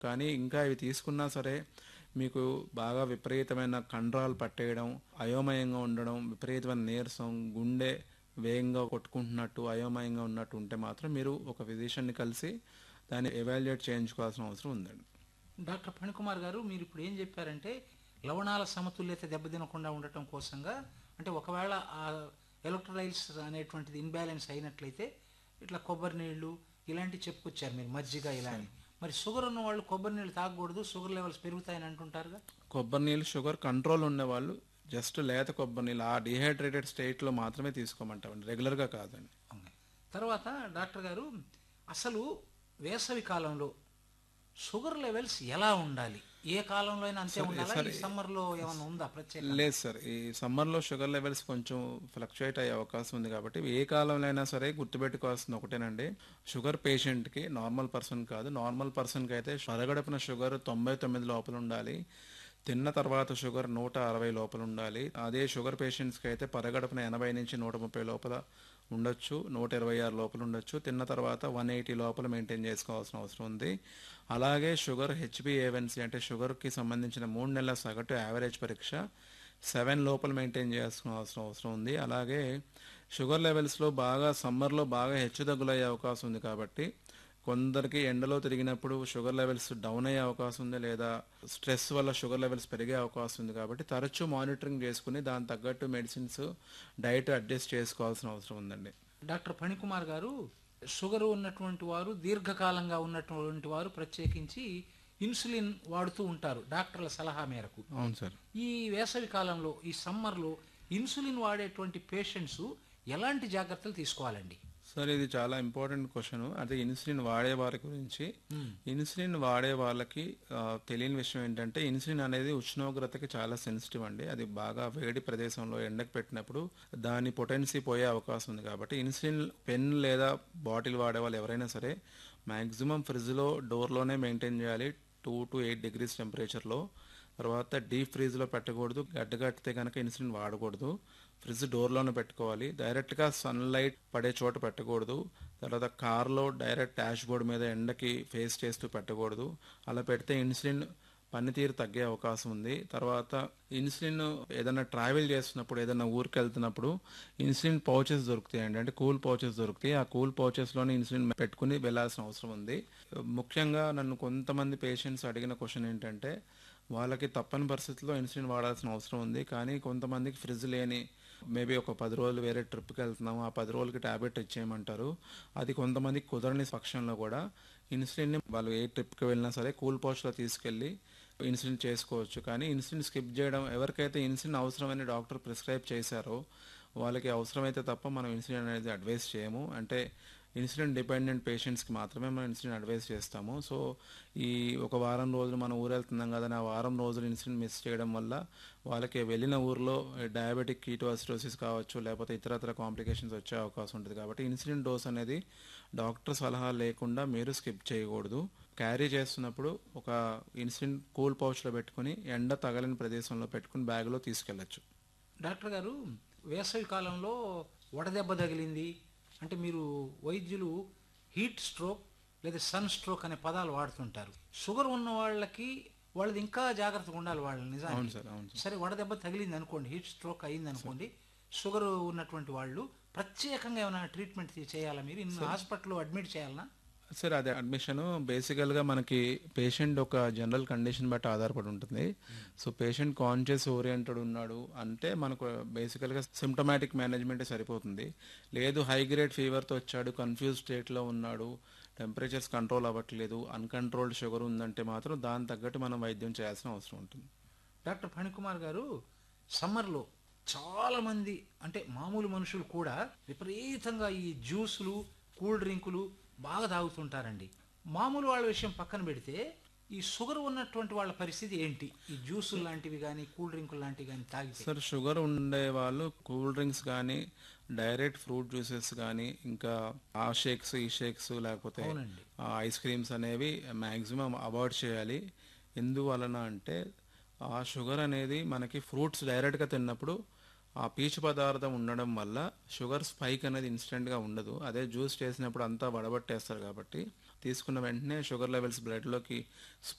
కానీ ఇంకా ఇవి తీసుకున్నా సరే మీకు బాగా విపరీతమైన కండరాలు పట్టేయడం అయోమయంగా ఉండడం విపరీతమైన నీరసం గుండె వేగంగా కొట్టుకుంటున్నట్టు అయోమయంగా ఉన్నట్టు ఉంటే మాత్రం మీరు ఒక ఫిజిషియన్ని కలిసి దాన్ని ఎవాల్యుయేట్ చేయించుకోవాల్సిన అవసరం ఉందండి డాక్టర్ ఫణికుమార్ గారు మీరు ఇప్పుడు ఏం చెప్పారంటే లవణాల సమతుల్యత దెబ్బతినకుండా ఉండటం కోసంగా అంటే ఒకవేళ ఆ ఎలక్ట్రోలైల్స్ అనేటువంటిది ఇన్బ్యాలెన్స్ అయినట్లయితే ఇట్లా కొబ్బరి నీళ్లు ఇలాంటివి చెప్పుకొచ్చారు మీరు మజ్జిగ ఇలా అని మరి షుగర్ ఉన్న వాళ్ళు కొబ్బరి నీళ్ళు తాగకూడదు షుగర్ లెవెల్స్ పెరుగుతాయని అంటుంటారుగా కొబ్బరి నీళ్ళు షుగర్ కంట్రోల్ ఉన్న వాళ్ళు జస్ట్ లేత కొబ్బరి నీళ్ళు ఆ డిహైడ్రేటెడ్ స్టేట్లో మాత్రమే తీసుకోమంటామండి రెగ్యులర్గా కాదండి అవును. తర్వాత డాక్టర్ గారు అసలు వేసవి కాలంలో షుగర్ లెవెల్స్ ఎలా ఉండాలి ఏ కాలంలో అయినా అంతే ఉండాలా ఈ సమ్మర్లో ఏమైనా ఉందా ప్రత్యేక లేదు సార్ ఈ సమ్మర్లో షుగర్ లెవెల్స్ కొంచెం ఫ్లక్చుయేట్ అయ్యే అవకాశం ఉంది కాబట్టి ఏ కాలంలో అయినా సరే గుర్తుపెట్టుకోవాల్సింది ఒకటేనండి షుగర్ పేషెంట్కి నార్మల్ పర్సన్ కాదు నార్మల్ పర్సన్కి అయితే పరగడపున షుగర్ తొంభై తొమ్మిది లోపల ఉండాలి తిన్న తర్వాత షుగర్ నూట అరవై లోపల ఉండాలి అదే షుగర్ పేషెంట్స్కి అయితే పరగడపున ఎనభై నుంచి నూట ముప్పై లోపల ఉండొచ్చు నూట ఇరవై ఆరు లోపల ఉండొచ్చు తిన్న తర్వాత వన్ ఎయిటీ లోపల మెయింటైన్ చేసుకోవాల్సిన అవసరం ఉంది అలాగే షుగర్ హెచ్బిఏవన్సీ అంటే షుగర్కి సంబంధించిన మూడు నెలల సగటు యావరేజ్ పరీక్ష సెవెన్ లోపల మెయింటైన్ చేయాల్సిన అవసరం అవసరం ఉంది అలాగే షుగర్ లెవెల్స్లో బాగా సమ్మర్లో బాగా హెచ్చుతగ్గులు అయ్యే అవకాశం ఉంది కాబట్టి కొందరికి ఎండలో తిరిగినప్పుడు షుగర్ లెవెల్స్ డౌన్ అయ్యే అవకాశం ఉంది లేదా స్ట్రెస్ వల్ల షుగర్ లెవెల్స్ పెరిగే అవకాశం ఉంది కాబట్టి తరచూ మానిటరింగ్ చేసుకుని దాని తగ్గట్టు మెడిసిన్స్ డైట్ అడ్జస్ట్ చేసుకోవాల్సిన అవసరం ఉందండి డాక్టర్ ఫణికుమార్ గారు షుగర్ ఉన్నటువంటి వారు దీర్ఘకాలంగా ఉన్నటువంటి వారు ప్రత్యేకించి ఇన్సులిన్ వాడుతూ ఉంటారు డాక్టర్ల సలహా మేరకు అవును సార్ ఈ వేసవి కాలంలో ఈ సమ్మర్లో ఇన్సులిన్ వాడేటువంటి పేషెంట్స్ ఎలాంటి జాగ్రత్తలు తీసుకోవాలండి సార్ ఇది చాలా ఇంపార్టెంట్ క్వశ్చన్ అంటే ఇన్సులిన్ వాడే వారి గురించి ఇన్సులిన్ వాడే వాళ్ళకి ఆ, తెలియని విషయం ఏంటంటే ఇన్సులిన్ అనేది ఉష్ణోగ్రతకి చాలా సెన్సిటివ్ అండి అది బాగా వేడి ప్రదేశంలో ఎండకు పెట్టినప్పుడు దాని పొటెన్సీ పోయే అవకాశం ఉంది కాబట్టి ఇన్సులిన్ పెన్ లేదా బాటిల్ వాడే వాళ్ళు ఎవరైనా సరే మ్యాక్సిమం ఫ్రిడ్జ్లో డోర్లోనే మెయింటైన్ చేయాలి టూ టు ఎయిట్ డిగ్రీస్ టెంపరేచర్లో తర్వాత డీప్ ఫ్రీజ్లో పెట్టకూడదు గడ్డ కట్టితే కనుక ఇన్సులిన్ వాడకూడదు ఫ్రిడ్జ్ డోర్లోనే పెట్టుకోవాలి డైరెక్ట్గా సన్లైట్ పడే చోట పెట్టకూడదు తర్వాత కార్లో డైరెక్ట్ డాష్ బోర్డ్ మీద ఎండకి ఫేస్ చేస్తూ పెట్టకూడదు అలా పెడితే ఇన్సులిన్ పనితీరు తగ్గే అవకాశం ఉంది తర్వాత ఇన్సులిన్ ఏదైనా ట్రావెల్ చేస్తున్నప్పుడు ఏదైనా ఊరికి వెళ్తున్నప్పుడు ఇన్సులిన్ పౌచెస్ దొరుకుతాయండి అంటే కూల్ పౌచెస్ దొరుకుతాయి ఆ కూల్ పౌచెస్లోనే ఇన్సులిన్ పెట్టుకుని వెళ్ళాల్సిన అవసరం ఉంది ముఖ్యంగా నన్ను కొంతమంది పేషెంట్స్ అడిగిన క్వశ్చన్ ఏంటంటే వాళ్ళకి తప్పని పరిస్థితుల్లో ఇన్సులిన్ వాడాల్సిన అవసరం ఉంది కానీ కొంతమందికి ఫ్రిడ్జ్ లేని మేబీ ఒక పది రోజులు వేరే ట్రిప్కి వెళ్తున్నాము ఆ పది రోజులకి ట్యాబ్లెట్ ఇచ్చేయమంటారు అది కొంతమందికి కుదరని పక్షంలో కూడా ఇన్సులిన్ని వాళ్ళు ఏ ట్రిప్కి వెళ్ళినా సరే కూల్ పౌచ్లో తీసుకెళ్ళి ఇన్సులిన్ చేసుకోవచ్చు కానీ ఇన్సులిన్ స్కిప్ చేయడం ఎవరికైతే ఇన్సులిన్ అవసరమని డాక్టర్ ప్రిస్క్రైబ్ చేశారో వాళ్ళకి అవసరమైతే తప్ప మనం ఇన్సులిన్ అనేది అడ్వైస్ చేయము అంటే ఇన్సులిన్ డిపెండెంట్ పేషెంట్స్కి మాత్రమే మనం ఇన్సులిన్ అడ్వైస్ చేస్తాము సో ఈ ఒక వారం రోజులు మనం ఊరు వెళ్తున్నాం కదా ఆ వారం రోజులు ఇన్సులిన్ మిస్ చేయడం వల్ల వాళ్ళకి వెళ్ళిన ఊర్లో డయాబెటిక్ కీటోసిటోసిస్ కావచ్చు లేకపోతే ఇతరత్ర కాంప్లికేషన్స్ వచ్చే అవకాశం ఉంటుంది కాబట్టి ఇన్సులిన్ డోస్ అనేది డాక్టర్ సలహా లేకుండా మీరు స్కిప్ చేయకూడదు క్యారీ చేస్తున్నప్పుడు ఒక ఇన్సులిన్ కూల్ పౌచ్లో పెట్టుకుని ఎండ తగలని ప్రదేశంలో పెట్టుకుని బ్యాగ్లో తీసుకెళ్ళచ్చు డాక్టర్ గారు వేసవి కాలంలో వడదెబ్బ తగిలింది అంటే మీరు వైద్యులు హీట్ స్ట్రోక్ లేదా సన్ స్ట్రోక్ అనే పదాలు వాడుతుంటారు షుగర్ ఉన్న వాళ్ళకి వాళ్ళది ఇంకా జాగ్రత్తగా ఉండాలి వాళ్ళు అవును నిజానికి సార్ అవును సార్ సరే వడదెబ్బ తగిలింది అనుకోండి హీట్ స్ట్రోక్ అయింది అనుకోండి షుగర్ ఉన్నటువంటి వాళ్ళు ప్రత్యేకంగా ఏమైనా ట్రీట్మెంట్ చేయాలా మీరు ఇన్ని హాస్పిటల్లో అడ్మిట్ చేయాలనా సార్ అదే అడ్మిషన్ బేసికల్గా మనకి పేషెంట్ ఒక జనరల్ కండిషన్ బట్టి ఆధారపడి ఉంటుంది సో పేషెంట్ కాన్షియస్ ఓరియంటెడ్ ఉన్నాడు అంటే మనకు బేసికల్గా సిమ్టమాటిక్ మేనేజ్మెంటే సరిపోతుంది లేదు హై గ్రేడ్ ఫీవర్తో వచ్చాడు కన్ఫ్యూజ్ స్టేట్లో ఉన్నాడు టెంపరేచర్స్ కంట్రోల్ అవ్వట్లేదు అన్కంట్రోల్డ్ షుగర్ ఉందంటే మాత్రం దాని తగ్గట్టు మనం వైద్యం చేయాల్సిన అవసరం ఉంటుంది డాక్టర్ ఫణికుమార్ గారు సమ్మర్లో చాలా మంది అంటే మామూలు మనుషులు కూడా విపరీతంగా ఈ జ్యూసులు కూల్ డ్రింకులు బాగా తాగుతుంటారండి మామూలు వాళ్ళ విషయం పక్కన పెడితే ఈ షుగర్ ఉన్నటువంటి వాళ్ళ పరిస్థితి ఏంటి ఈ జ్యూసులు లాంటివి కానీ కూల్ డ్రింకులు లాంటివి కానీ తాగితే సార్ షుగర్ ఉండే వాళ్ళు కూల్ డ్రింక్స్ కానీ డైరెక్ట్ ఫ్రూట్ జ్యూసెస్ కానీ ఇంకా ఆ షేక్స్ ఈ షేక్స్ లేకపోతే అవునండి. ఆ ఐస్ క్రీమ్స్ అనేవి మ్యాక్సిమం అవాయిడ్ చేయాలి ఎందువలన అంటే ఆ షుగర్ అనేది మనకి ఫ్రూట్స్ డైరెక్ట్గా తిన్నప్పుడు ఆ పీచు పదార్థం ఉండడం వల్ల షుగర్ స్పైక్ అనేది ఇన్స్టెంట్గా ఉండదు అదే జ్యూస్ చేసినప్పుడు అంతా వడబట్టేస్తారు కాబట్టి తీసుకున్న వెంటనే షుగర్ లెవెల్స్ బ్లడ్లోకి